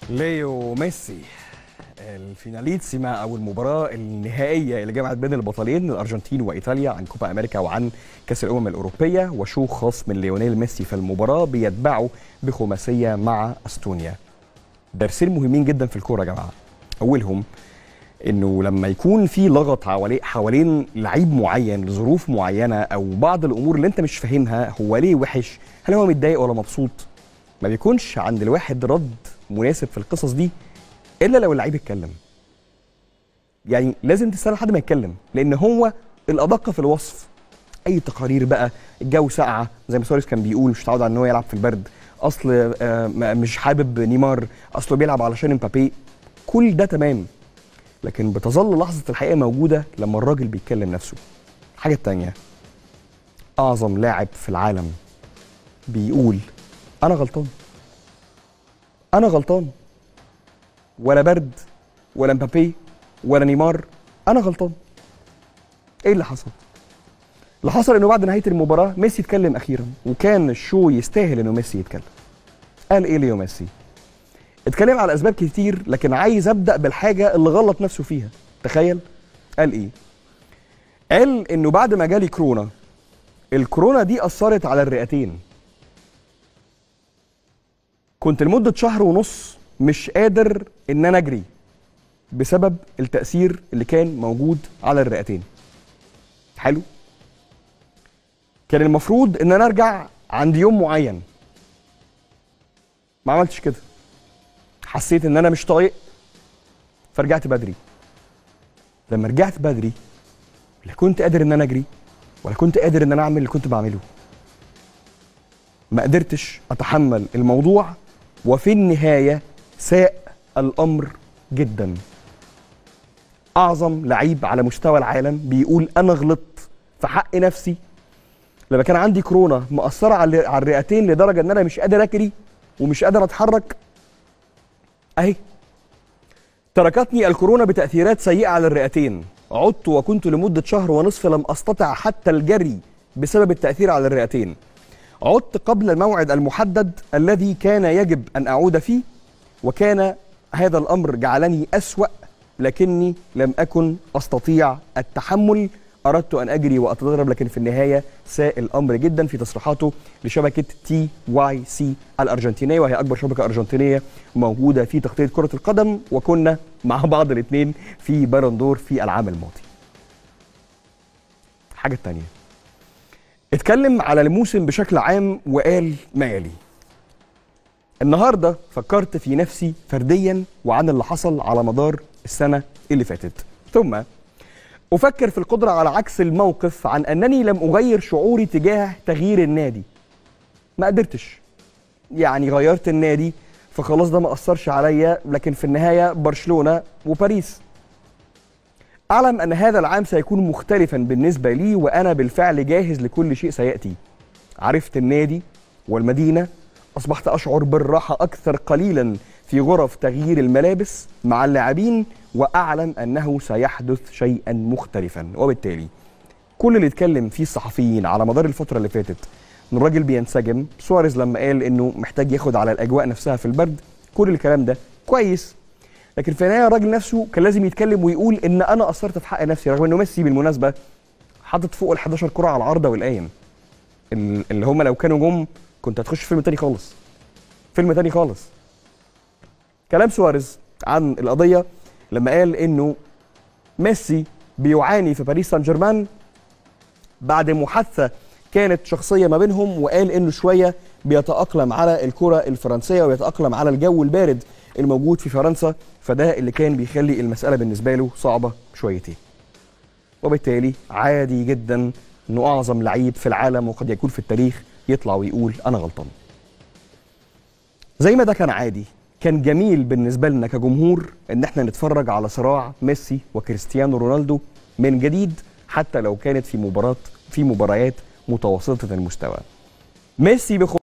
ليو ميسي الفيناليتسيما او المباراه النهائيه اللي جمعت بين البطلين الارجنتين وايطاليا عن كوبا امريكا وعن كاس الامم الاوروبيه وشو خاص من ليونيل ميسي في المباراه بيتبعه بخماسيه مع استونيا درسين مهمين جدا في الكوره يا جماعه اولهم انه لما يكون في لغط حوالي حوالين لعيب معين لظروف معينه او بعض الامور اللي انت مش فاهمها هو ليه وحش هل هو متضايق ولا مبسوط ما بيكونش عند الواحد رد مناسب في القصص دي الا لو اللعيب اتكلم يعني لازم تستنى لحد ما يتكلم لان هو الادق في الوصف اي تقارير بقى الجو ساقعه زي ما سواريز كان بيقول مش متعود على ان هو يلعب في البرد اصل آه، م- مش حابب نيمار اصله بيلعب علشان امبابي كل ده تمام لكن بتظل لحظه الحقيقه موجوده لما الراجل بيتكلم نفسه الحاجه التانية اعظم لاعب في العالم بيقول انا غلطان انا غلطان ولا برد ولا مبابي ولا نيمار انا غلطان ايه اللي حصل اللي حصل انه بعد نهايه المباراه ميسي اتكلم اخيرا وكان الشو يستاهل انه ميسي يتكلم قال ايه ليو ميسي اتكلم على اسباب كتير لكن عايز ابدا بالحاجه اللي غلط نفسه فيها تخيل قال ايه قال انه بعد ما جالي كورونا الكورونا دي اثرت على الرئتين كنت لمده شهر ونص مش قادر ان انا اجري بسبب التاثير اللي كان موجود على الرئتين حلو كان المفروض ان انا ارجع عند يوم معين ما عملتش كده حسيت ان انا مش طايق فرجعت بدري لما رجعت بدري لا كنت قادر ان انا اجري ولا كنت قادر ان انا اعمل اللي كنت بعمله ما قدرتش اتحمل الموضوع وفي النهايه ساء الامر جدا اعظم لعيب على مستوى العالم بيقول انا غلطت في حق نفسي لما كان عندي كورونا مأثرة على على الرئتين لدرجة إن أنا مش قادر أجري ومش قادر أتحرك أهي تركتني الكورونا بتأثيرات سيئة على الرئتين عدت وكنت لمدة شهر ونصف لم أستطع حتى الجري بسبب التأثير على الرئتين عدت قبل الموعد المحدد الذي كان يجب أن أعود فيه وكان هذا الأمر جعلني أسوأ لكني لم أكن أستطيع التحمل أردت أن أجري وأتدرب لكن في النهاية ساء الأمر جدا في تصريحاته لشبكة تي واي سي الأرجنتينية وهي أكبر شبكة أرجنتينية موجودة في تغطية كرة القدم وكنا مع بعض الاثنين في باراندور في العام الماضي الحاجة التانية اتكلم على الموسم بشكل عام وقال ما يلي النهارده فكرت في نفسي فرديا وعن اللي حصل على مدار السنه اللي فاتت ثم افكر في القدره على عكس الموقف عن انني لم اغير شعوري تجاه تغيير النادي ما قدرتش يعني غيرت النادي فخلاص ده ما اثرش عليا لكن في النهايه برشلونه وباريس اعلم ان هذا العام سيكون مختلفا بالنسبه لي وانا بالفعل جاهز لكل شيء سياتي عرفت النادي والمدينه اصبحت اشعر بالراحه اكثر قليلا في غرف تغيير الملابس مع اللاعبين واعلم انه سيحدث شيئا مختلفا وبالتالي كل اللي اتكلم فيه الصحفيين على مدار الفتره اللي فاتت ان الراجل بينسجم سواريز لما قال انه محتاج ياخد على الاجواء نفسها في البرد كل الكلام ده كويس لكن في النهايه الراجل نفسه كان لازم يتكلم ويقول ان انا قصرت في حق نفسي رغم انه ميسي بالمناسبه حاطط فوق ال 11 كره على العارضه والقايم ال- اللي هم لو كانوا جم كنت هتخش فيلم تاني خالص فيلم تاني خالص كلام سواريز عن القضيه لما قال انه ميسي بيعاني في باريس سان جيرمان بعد محادثه كانت شخصيه ما بينهم وقال انه شويه بيتاقلم على الكره الفرنسيه وبيتاقلم على الجو البارد الموجود في فرنسا فده اللي كان بيخلي المساله بالنسبه له صعبه شويتين وبالتالي عادي جدا انه اعظم لعيب في العالم وقد يكون في التاريخ يطلع ويقول انا غلطان زي ما ده كان عادي كان جميل بالنسبه لنا كجمهور ان احنا نتفرج على صراع ميسي وكريستيانو رونالدو من جديد حتى لو كانت في مباراه في مباريات متوسطه المستوى ميسي بخ